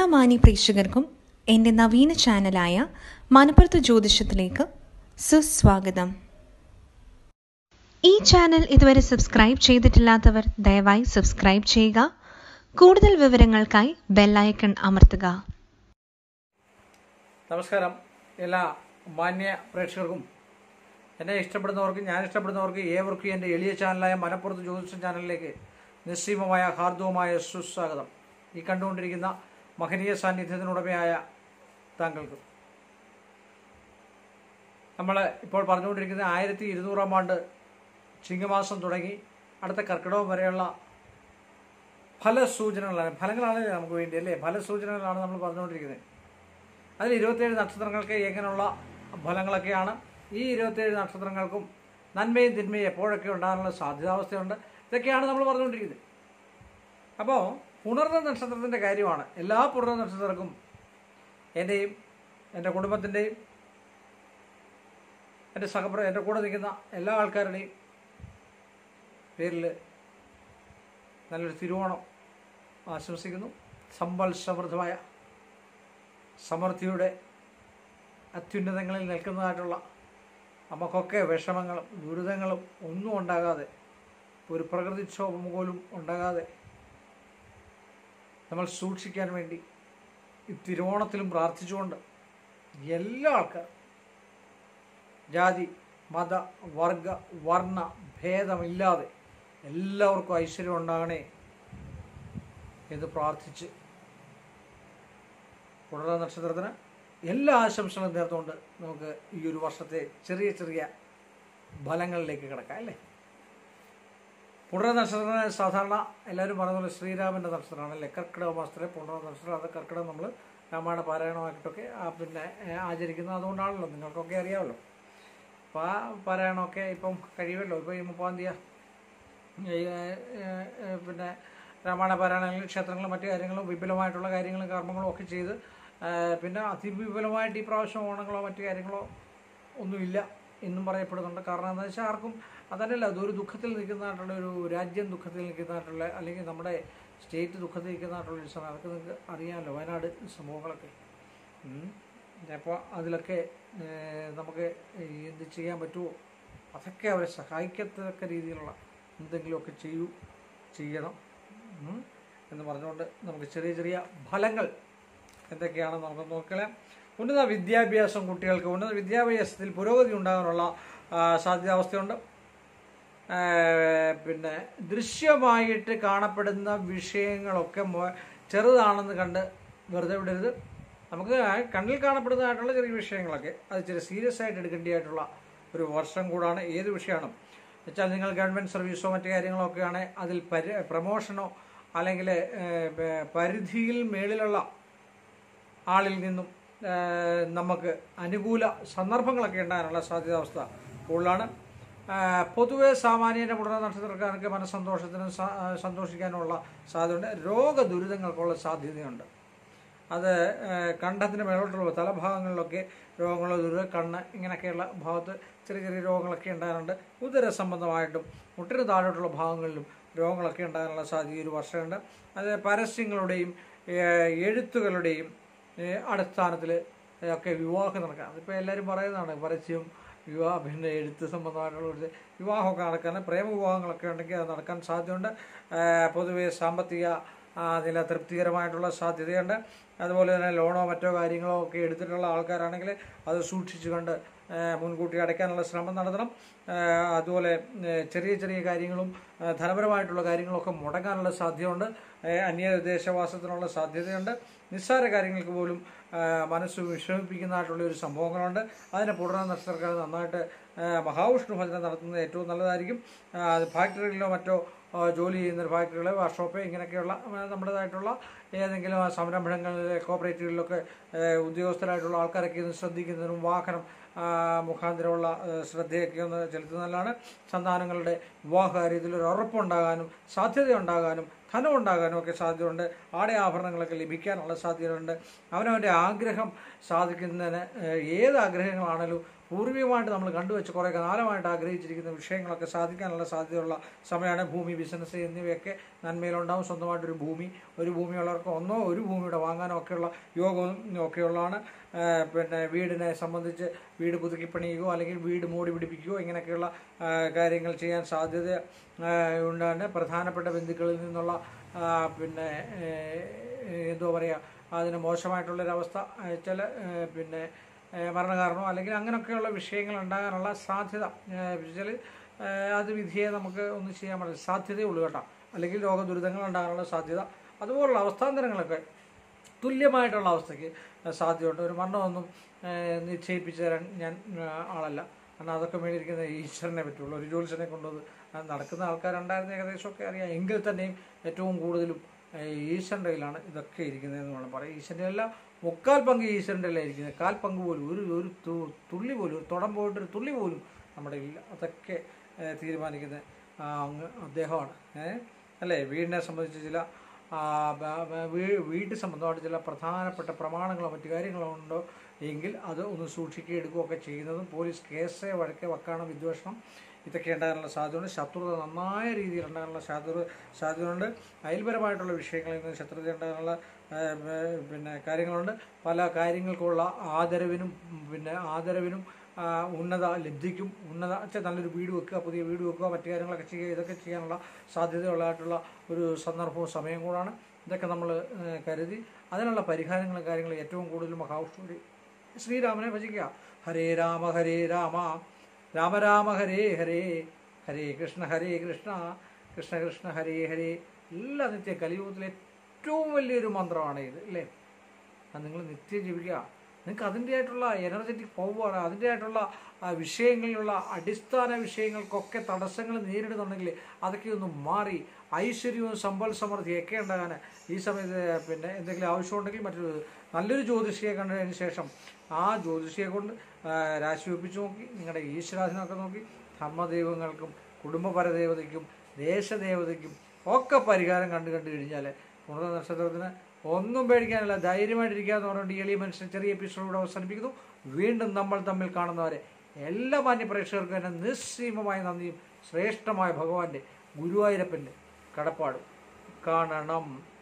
മാന്യ പ്രേക്ഷകർക്കും എൻ്റെ നവീന ചാനലായ മനപ്പുറത്ത് ജ്യോതിഷത്തിലേക്ക് സുസ്വാഗതം ഈ ചാനൽ ഇതുവരെ സബ്സ്ക്രൈബ് ചെയ്തിട്ടില്ലാത്തവർ ദയവായി സബ്സ്ക്രൈബ് ചെയ്യുക കൂടുതൽ വിവരങ്ങൾക്കായി ബെല്ലൈക്കൺ അമർത്തുക നമസ്കാരം എല്ലാ മാന്യ പ്രേക്ഷകർക്കും എന്നെ ഇഷ്ടപ്പെടുന്നവർക്ക് ഞാൻ ഇഷ്ടപ്പെടുന്നവർക്ക് ഏവർക്കും എൻ്റെ എളിയ ചാനലായ മലപ്പുറത്ത് ജ്യോതിഷം ചാനലിലേക്ക് നിസ്സീമമായ ഹാർദവുമായ സുസ്വാഗതം ഈ കണ്ടുകൊണ്ടിരിക്കുന്ന മഹനീയ സാന്നിധ്യത്തിനുടമയായ താങ്കൾക്ക് നമ്മൾ ഇപ്പോൾ പറഞ്ഞുകൊണ്ടിരിക്കുന്ന ആയിരത്തി ഇരുന്നൂറാം ആണ്ട് ചിങ്ങമാസം തുടങ്ങി അടുത്ത കർക്കിടകം വരെയുള്ള ഫലസൂചനകളാണ് ഫലങ്ങളാണ് നമുക്ക് വേണ്ടി അല്ലേ ഫലസൂചനകളാണ് നമ്മൾ പറഞ്ഞുകൊണ്ടിരിക്കുന്നത് അതിൽ ഇരുപത്തേഴ് നക്ഷത്രങ്ങൾക്ക് എങ്ങനെയുള്ള ഫലങ്ങളൊക്കെയാണ് ഈ ഇരുപത്തേഴ് നക്ഷത്രങ്ങൾക്കും നന്മയും തിന്മയും എപ്പോഴൊക്കെ ഉണ്ടാകാനുള്ള സാധ്യതാവസ്ഥയുണ്ട് ഇതൊക്കെയാണ് നമ്മൾ പറഞ്ഞുകൊണ്ടിരിക്കുന്നത് അപ്പോൾ പുണർന്ന നക്ഷത്രത്തിൻ്റെ കാര്യമാണ് എല്ലാ പുണർന്ന നക്ഷത്രർക്കും എൻ്റെയും എൻ്റെ കുടുംബത്തിൻ്റെയും എൻ്റെ സഹപ്ര എൻ്റെ കൂടെ നിൽക്കുന്ന എല്ലാ ആൾക്കാരുടെയും പേരിൽ നല്ലൊരു തിരുവോണം ആശംസിക്കുന്നു സമ്പൽ സമൃദ്ധമായ സമൃദ്ധിയുടെ അത്യുന്നതങ്ങളിൽ നിൽക്കുന്നതായിട്ടുള്ള നമുക്കൊക്കെ വിഷമങ്ങളും ദുരിതങ്ങളും ഒന്നും ഉണ്ടാകാതെ ഒരു പ്രകൃതിക്ഷോഭം പോലും ഉണ്ടാകാതെ നമ്മൾ സൂക്ഷിക്കാൻ വേണ്ടി ഈ തിരുവോണത്തിലും പ്രാർത്ഥിച്ചുകൊണ്ട് എല്ലാ ആൾക്കാരും ജാതി മത വർഗ വർണ്ണ ഭേദമില്ലാതെ എല്ലാവർക്കും ഐശ്വര്യം ഉണ്ടാകണേ എന്ന് പ്രാർത്ഥിച്ച് പുണർന്ന നക്ഷത്രത്തിന് എല്ലാ ആശംസകളും നേർത്തുകൊണ്ട് നമുക്ക് ഈ ഒരു വർഷത്തെ ചെറിയ ചെറിയ ഫലങ്ങളിലേക്ക് കിടക്കാം അല്ലേ പുണർന്ന നക്ഷത്രത്തിന് സാധാരണ എല്ലാവരും പറയുന്ന പോലെ ശ്രീരാമൻ്റെ നക്ഷത്രമാണ് അല്ലേ കർക്കിടക മാസത്തിലെ പുണർന്ന നക്ഷത്രം അത് കർക്കിടകം നമ്മൾ രാമായണ പാരായണമായിട്ടൊക്കെ ആ, പിന്നെ ഏ, ആചരിക്കുന്നത് അതുകൊണ്ടാണല്ലോ നിങ്ങൾക്കൊക്കെ അറിയാമല്ലോ അപ്പോൾ ആ പാരായണമൊക്കെ ഇപ്പം കഴിയുമല്ലോ ഇപ്പോൾ ഈ മുപ്പാം തീയതി ഈ, ഏ, ഏ, പിന്നെ രാമായണ പാരായണങ്ങളിൽ ക്ഷേത്രങ്ങളും മറ്റു കാര്യങ്ങളും വിപുലമായിട്ടുള്ള കാര്യങ്ങളും കർമ്മങ്ങളും ഒക്കെ ചെയ്ത് ആ, പിന്നെ അതിവിപുലമായിട്ട് ഈ പ്രാവശ്യം ഓണങ്ങളോ മറ്റു കാര്യങ്ങളോ ഒന്നുമില്ല എന്നും പറയപ്പെടുന്നുണ്ട് കാരണം എന്താ വെച്ചാൽ ആർക്കും അതല്ലല്ല അതൊരു ദുഃഖത്തിൽ നിൽക്കുന്നതായിട്ടുള്ള ഒരു രാജ്യം ദുഃഖത്തിൽ നിൽക്കുന്നതായിട്ടുള്ള അല്ലെങ്കിൽ നമ്മുടെ സ്റ്റേറ്റ് ദുഃഖത്തിൽ നിൽക്കുന്നതായിട്ടുള്ള ഒരു സമയം അതൊക്കെ നിങ്ങൾക്ക് അറിയാമല്ലോ വയനാട് സംഭവങ്ങളൊക്കെ അപ്പോൾ അതിലൊക്കെ ഏ, നമുക്ക് ഈ എന്ത് ചെയ്യാൻ പറ്റുമോ അതൊക്കെ അവരെ സഹായിക്കത്തക്ക രീതിയിലുള്ള എന്തെങ്കിലുമൊക്കെ ചെയ്യൂ ചെയ്യണം ഉം, എന്ന് പറഞ്ഞുകൊണ്ട് നമുക്ക് ചെറിയ ചെറിയ ഫലങ്ങൾ എന്തൊക്കെയാണെന്ന് നമുക്ക് നോക്കാം ഉന്നത വിദ്യാഭ്യാസം കുട്ടികൾക്ക് ഉന്നത വിദ്യാഭ്യാസത്തിൽ പുരോഗതി ഉണ്ടാകാനുള്ള ആ, സാധ്യതാവസ്ഥയുണ്ട് ആ, പിന്നെ ദൃശ്യമായിട്ട് കാണപ്പെടുന്ന വിഷയങ്ങളൊക്കെ മൊ- ചെറുതാണെന്ന് കണ്ട് വെറുതെ വിടരുത് നമുക്ക് ആ കണ്ണിൽ കാണപ്പെടുന്നതായിട്ടുള്ള ചെറിയ വിഷയങ്ങളൊക്കെ അത് ചെറിയ സീരിയസ് ആയിട്ട് എടുക്കേണ്ടതായിട്ടുള്ള ഒരു വർഷം കൂടാണ് ഏത് വിഷയമാണ് വെച്ചാൽ നിങ്ങൾ ഗവൺമെൻറ് സർവീസോ മറ്റു കാര്യങ്ങളോ ഒക്കെയാണ് അതിൽ പരി പ്രമോഷനോ അല്ലെങ്കിൽ ഏഹ്, പ- പരിധിയിൽ മേളിലുള്ള ആളിൽ നിന്നും ഏഹ്, നമുക്ക് അനുകൂല സന്ദർഭങ്ങളൊക്കെ ഉണ്ടാകാനുള്ള സാധ്യതാവസ്ഥ കൂടുതലാണ് ഏഹ്, പൊതുവെ സാമാന്യൻ്റെ പുണർന്ന നക്ഷത്രക്കാർക്ക് മനസ്സന്തോഷത്തിനും സ- ഏഹ്, സന്തോഷിക്കാനുമുള്ള സാധ്യതയുണ്ട് രോഗദുരിതങ്ങൾക്കുള്ള സാധ്യതയുണ്ട് അത് ഏഹ്, കണ്ടത്തിന് മേലോട്ടുള്ള തലഭാഗങ്ങളിലൊക്കെ രോഗങ്ങളോ ദുരിത കണ്ണ് ഇങ്ങനെയൊക്കെയുള്ള ഭാഗത്ത് ചെറിയ ചെറിയ രോഗങ്ങളൊക്കെ ഉണ്ടാകാറുണ്ട് ഉദര സംബന്ധമായിട്ടും മുട്ടിന് താഴോട്ടുള്ള ഭാഗങ്ങളിലും രോഗങ്ങളൊക്കെ ഉണ്ടാകാനുള്ള സാധ്യത ഈ ഒരു വർഷമുണ്ട് അത് പരസ്യങ്ങളുടെയും ഏഹ്, എഴുത്തുകളുടെയും ഏഹ്, അടിസ്ഥാനത്തിൽ ഒക്കെ വിവാഹം നടക്കാം അതിപ്പോൾ എല്ലാവരും പറയുന്നതാണ് പരസ്യം വിവാഹ പിന്നെ എഴുത്ത് സംബന്ധമായിട്ടുള്ള ഒരു വിവാഹമൊക്കെ നടക്കാൻ പ്രേമ വിവാഹങ്ങളൊക്കെ ഉണ്ടെങ്കിൽ അത് നടക്കാൻ സാധ്യതയുണ്ട് ഏഹ്, പൊതുവെ സാമ്പത്തിക ആ, നില തൃപ്തികരമായിട്ടുള്ള സാധ്യതയുണ്ട് അതുപോലെ തന്നെ ലോണോ മറ്റോ കാര്യങ്ങളോ ഒക്കെ എടുത്തിട്ടുള്ള ആൾക്കാരാണെങ്കിൽ അത് സൂക്ഷിച്ചു കണ്ട് ഏ, മുൻകൂട്ടി അടയ്ക്കാനുള്ള ശ്രമം നടത്തണം ഏ, അതുപോലെ ഏ, ചെറിയ ചെറിയ കാര്യങ്ങളും ഏ, ധനപരമായിട്ടുള്ള കാര്യങ്ങളൊക്കെ മുടങ്ങാനുള്ള സാധ്യതയുണ്ട് ഏ, അന്യദേശവാസത്തിനുള്ള സാധ്യതയുണ്ട് നിസ്സാര കാര്യങ്ങൾക്ക് പോലും ആ, മനസ്സ് വിഷമിപ്പിക്കുന്നതായിട്ടുള്ള ഒരു സംഭവങ്ങളുണ്ട് അതിനെ പുറന്ന നക്ഷത്രക്കാർ നന്നായിട്ട് ആ, മഹാവിഷ്ണു ഭജന നടത്തുന്നത് ഏറ്റവും നല്ലതായിരിക്കും ആ, അത് ഫാക്ടറികളിലോ മറ്റോ ആ, ജോലി ചെയ്യുന്ന ഒരു ഫാക്ടറികൾ വർക്ക്ഷോപ്പ് ഇങ്ങനെയൊക്കെയുള്ള ആ, നമ്മുടേതായിട്ടുള്ള ഏതെങ്കിലും ആ സംരംഭങ്ങളിൽ കോപ്പറേറ്റീവുകളിലൊക്കെ ആ, ഉദ്യോഗസ്ഥരായിട്ടുള്ള ആൾക്കാരൊക്കെ ഇത് ശ്രദ്ധിക്കുന്നതിനും വാഹനം ആ, മുഖാന്തരമുള്ള ആ, ശ്രദ്ധയൊക്കെ ഒന്ന് ചെലുത്തുന്നതിലാണ് സന്താനങ്ങളുടെ വിവാഹ കാര്യത്തിൽ ഒരു ഉറപ്പുണ്ടാകാനും സാധ്യതയുണ്ടാകാനും ധനം ഉണ്ടാകാനും ഒക്കെ സാധ്യതയുണ്ട് ആടെ ആഭരണങ്ങളൊക്കെ ലഭിക്കാനുള്ള സാധ്യതയുണ്ട് അവനവൻ്റെ ആഗ്രഹം സാധിക്കുന്നതിന് ഏഹ്, ഏത് ആഗ്രഹങ്ങളാണേലും പൂർവികമായിട്ട് നമ്മൾ കണ്ടുവച്ച് കുറേ കാലമായിട്ട് ആഗ്രഹിച്ചിരിക്കുന്ന വിഷയങ്ങളൊക്കെ സാധിക്കാനുള്ള സാധ്യതയുള്ള സമയമാണ് ഭൂമി ബിസിനസ് എന്നിവയൊക്കെ നന്മയിലുണ്ടാവും സ്വന്തമായിട്ടൊരു ഭൂമി ഒരു ഭൂമിയുള്ള നക്ഷത്രക്കാർക്ക് ഒന്നോ ഒരു ഭൂമിയുടെ വാങ്ങാനോ ഒക്കെയുള്ള യോഗം ഒക്കെയുള്ളതാണ് ആ, പിന്നെ വീടിനെ സംബന്ധിച്ച് വീട് പുതുക്കി പണിയുകയോ അല്ലെങ്കിൽ വീട് മൂടി പിടിപ്പിക്കുകയോ ഇങ്ങനെയൊക്കെയുള്ള ആ, കാര്യങ്ങൾ ചെയ്യാൻ സാധ്യത ആ, ഉണ്ടാണ് പ്രധാനപ്പെട്ട ബന്ധുക്കളിൽ നിന്നുള്ള ആ, പിന്നെ ഏ, എന്തോ പറയുക അതിന് മോശമായിട്ടുള്ളൊരവസ്ഥ ആ, ചില ഏ, പിന്നെ ഏ, മരണകാരണമോ അല്ലെങ്കിൽ അങ്ങനെയൊക്കെയുള്ള വിഷയങ്ങൾ ഉണ്ടാകാനുള്ള സാധ്യത വെച്ചാൽ അത് വിധിയെ നമുക്ക് ഒന്നും ചെയ്യാൻ പറ്റില്ല സാധ്യതയുള്ളൂ കേട്ടോ അല്ലെങ്കിൽ രോഗ ദുരിതങ്ങൾ ഉണ്ടാകാനുള്ള സാധ്യത അതുപോലുള്ള അവസ്ഥാന്തരങ്ങളൊക്കെ തുല്യമായിട്ടുള്ള അവസ്ഥയ്ക്ക് സാധ്യതയുണ്ട് ഒരു മരണമൊന്നും ഏഹ്, നിശ്ചയിപ്പിച്ചു തരാൻ ഞാൻ ആ, ആളല്ല കാരണം അതൊക്കെ മേടിയിരിക്കുന്ന ഈശ്വരനെ പറ്റുള്ളൂ ഒരു ജ്യോത്സ്യനെ കൊണ്ടത് അത് നടക്കുന്ന ആൾക്കാരുണ്ടായിരുന്ന ഏകദേശമൊക്കെ അറിയാം എങ്കിൽ തന്നെയും ഏറ്റവും കൂടുതലും ഏഹ്, ഈശ്വരൻ്റെ കയ്യിലാണ് ഇതൊക്കെ ഇരിക്കുന്നതെന്ന് വേണം പറയാം ഈശ്വരൻ്റെ എല്ലാം മുക്കാൽ പങ്ക് ഈശ്വരൻ്റെ എല്ലാം ഇരിക്കുന്നത് കാൽ പങ്ക് പോലും ഒരു ഒരു തു- തുള്ളി പോലും ഒരു തുടം പോയിട്ടൊരു തുള്ളി പോലും നമ്മുടെ ഇല്ല അതൊക്കെ ഏഹ്, തീരുമാനിക്കുന്നത് ആ, അങ്ങ് അദ്ദേഹമാണ് ഏഹ് അല്ലേ വീടിനെ സംബന്ധിച്ച് ചില ആ, ബ- ബ- വീ- വീട്ട് സംബന്ധമായിട്ട് ചില പ്രധാനപ്പെട്ട പ്രമാണങ്ങളോ മറ്റു കാര്യങ്ങളോ ഉണ്ടോ എങ്കിൽ അത് ഒന്ന് സൂക്ഷിക്കുകയും എടുക്കുകയൊക്കെ ചെയ്യുന്നതും പോലീസ് കേസ് വഴക്കെ വക്കാണം വിദ്വേഷണം ഇതൊക്കെ ഉണ്ടാകാനുള്ള സാധ്യതയുണ്ട് ശത്രുത നന്നായ രീതിയിൽ ഉണ്ടാകാനുള്ള സാധ്യത സാധ്യതയുണ്ട് അയൽപരമായിട്ടുള്ള വിഷയങ്ങളിൽ നിന്ന് ശത്രുത ഉണ്ടാകാനുള്ള ആ, ബ- പിന്നെ കാര്യങ്ങളുണ്ട് പല കാര്യങ്ങൾക്കുള്ള ആദരവിനും ഉം, പിന്നെ ആദരവിനും ആ, ഉന്നത ലബ്ധിക്കും ഉന്നത വെച്ചാൽ നല്ലൊരു വീട് വെക്കുക പുതിയ വീട് വെക്കുക മറ്റു കാര്യങ്ങളൊക്കെ ചെയ്യുക ഇതൊക്കെ ചെയ്യാനുള്ള സാധ്യതയുള്ളതായിട്ടുള്ള ഒരു സന്ദർഭവും സമയം കൂടാണ് ഇതൊക്കെ നമ്മൾ കരുതി അതിനുള്ള പരിഹാരങ്ങളും കാര്യങ്ങളും ഏറ്റവും കൂടുതൽ മഹാവിഷ്ണു ശ്രീരാമനെ ഭജിക്കുക ഹരേ രാമ ഹരേ രാമ രാമ രാമ ഹരേ ഹരേ ഹരേ കൃഷ്ണ ഹരേ കൃഷ്ണ കൃഷ്ണ കൃഷ്ണ ഹരേ ഹരേ എല്ലാ നിത്യ കലിയുഗത്തിലെ ഏറ്റവും വലിയൊരു മന്ത്രമാണ് ഇത് അല്ലേ അത് നിങ്ങൾ നിത്യം ജീവിക്കുക നിങ്ങൾക്ക് അതിൻ്റെതായിട്ടുള്ള എനർജറ്റിക് പവർ അതിൻ്റെതായിട്ടുള്ള ആ, വിഷയങ്ങളിലുള്ള അടിസ്ഥാന വിഷയങ്ങൾക്കൊക്കെ തടസ്സങ്ങൾ നേരിടുന്നുണ്ടെങ്കിൽ അതൊക്കെ ഒന്ന് മാറി ഐശ്വര്യവും സമ്പൽ സമൃദ്ധിയൊക്കെ ഉണ്ടാകാൻ ഈ സമയത്ത് പിന്നെ എന്തെങ്കിലും ആവശ്യമുണ്ടെങ്കിൽ മറ്റൊരു നല്ലൊരു ജ്യോതിഷിയെ കണ്ടതിന് ശേഷം ആ ജ്യോതിഷിയെ കൊണ്ട് ആ, രാശി വെപ്പിച്ച് നോക്കി നിങ്ങളുടെ ഈശ്വരാധീനമൊക്കെ നോക്കി ധർമ്മദൈവങ്ങൾക്കും കുടുംബപരദേവതയ്ക്കും ദേശദേവതയ്ക്കും ഒക്കെ പരിഹാരം കണ്ടു കണ്ടു കഴിഞ്ഞാൽ പുണർന്ന നക്ഷത്രത്തിന് ഒന്നും പേടിക്കാനില്ല ധൈര്യമായിട്ടിരിക്കുക എന്ന് പറഞ്ഞുകൊണ്ട് ഈ എളിയ മനുഷ്യൻ ചെറിയ എപ്പിസോഡിലൂടെ അവസാനിപ്പിക്കുന്നു വീണ്ടും നമ്മൾ തമ്മിൽ കാണുന്നവരെ എല്ലാ മാന്യ പ്രേക്ഷകർക്കും തന്നെ നിസ്സീമമായ നന്ദിയും ശ്രേഷ്ഠമായ ഭഗവാന്റെ ഗുരുവായൂരപ്പൻ്റെ കടപ്പാടും കാണണം